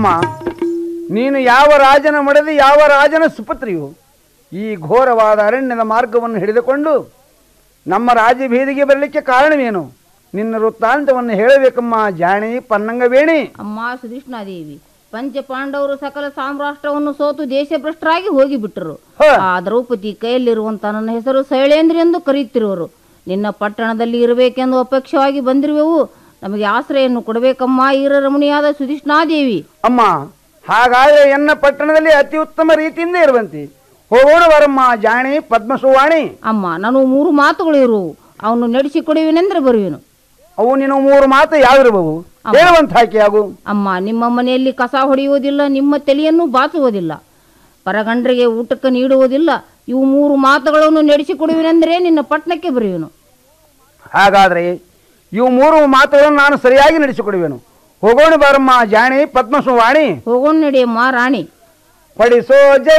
ಅಮ್ಮ ನೀನು ಯಾವ ರಾಜನ ಮಡದಿ ಯಾವ ರಾಜನ ಸುಪುತ್ರಿಯು ಈ ಘೋರವಾದ ಅರಣ್ಯದ ಮಾರ್ಗವನ್ನು ಹಿಡಿದುಕೊಂಡು ನಮ್ಮ ರಾಜಬೀದಿಗೆ ಬರಲಿಕ್ಕೆ ಕಾರಣವೇನು ನಿನ್ನ ವೃತ್ತಾಂತವನ್ನು ಹೇಳಬೇಕಮ್ಮ ಜಾಣಿ ಪನ್ನಂಗವೇಣಿ ಅಮ್ಮ ಸುಧಿಷ್ಣಾದೇವಿ ಪಂಚ ಪಾಂಡವರು ಸಕಲ ಸಾಮ್ರಾಷ್ಟ್ರವನ್ನು ಸೋತು ದೇಶಭ್ರಷ್ಟರಾಗಿ ಹೋಗಿಬಿಟ್ಟರು ಹ. ಆ ದ್ರೌಪದಿ ಕೈಯಲ್ಲಿರುವಂತ ನನ್ನ ಹೆಸರು ಶೈಲೇಂದ್ರ ಎಂದು ಕರೆಯುತ್ತಿರುವರು ನಿನ್ನ ಪಟ್ಟಣದಲ್ಲಿ ಇರಬೇಕೆಂದು ಅಪೇಕ್ಷವಾಗಿ ಬಂದಿರುವೆವು ನಮಗೆ ಆಶ್ರಯನ್ನು ಕೊಡಬೇಕಮ್ಮ ಈರ ರಮಣಿಯಾದ ಸುಧಿಷ್ಣಾದೇವಿ ಅಮ್ಮ ಹಾಗಾದರೆ ಎನ್ನ ಪಟ್ಟಣದಲ್ಲಿ ಅತಿ ಉತ್ತಮ ರೀತಿಯಿಂದ ಇರುವಂತೆ ಹೋಗೋಣ ಬರಮ್ಮ ಜಾಣಿ ಪದ್ಮಸುವಾಣಿ ಅಮ್ಮ ನಾನು ಮೂರು ಮಾತುಗಳು ಇರುವು ಅವನು ನಡೆಸಿಕೊಡುವೆನೆಂದ್ರೆ ಬರುವೆನು ಅವು ನೀನು ಮೂರು ಮಾತು ಯಾವಿರಬಹುವು ಹೇಳುವಂತ ಹಾಕಿ ಆಗು ಅಮ್ಮ ನಿಮ್ಮ ಮನೆಯಲ್ಲಿ ಕಸ ಹೊಡೆಯುವುದಿಲ್ಲ ನಿಮ್ಮ ತಲೆಯನ್ನು ಬಾಚುವುದಿಲ್ಲ ಪರಗಂಡ್ರಿಗೆ ಊಟಕ್ಕೆ ನೀಡುವುದಿಲ್ಲ ಇವು ಮೂರು ಮಾತುಗಳನ್ನು ನಡೆಸಿಕೊಡುವೆನೆಂದರೆ ನಿನ್ನ ಪಟ್ಟಣಕ್ಕೆ ಬರುವೆನು ಹಾಗಾದರೆ ಇವು ಮೂರು ಮಾತುಗಳನ್ನು ನಾನು ಸರಿಯಾಗಿ ನಡೆಸಿಕೊಡುವೆನು ಹೋಗೋಣ ಬಾರಮ್ಮ ಜಾಣಿ ಪದ್ಮಸುವಾಣಿ ಹೋಗೋಣ ನಡೆಯಮ್ಮ ರಾಣಿ ಪಡಿಸೋ ಜೈ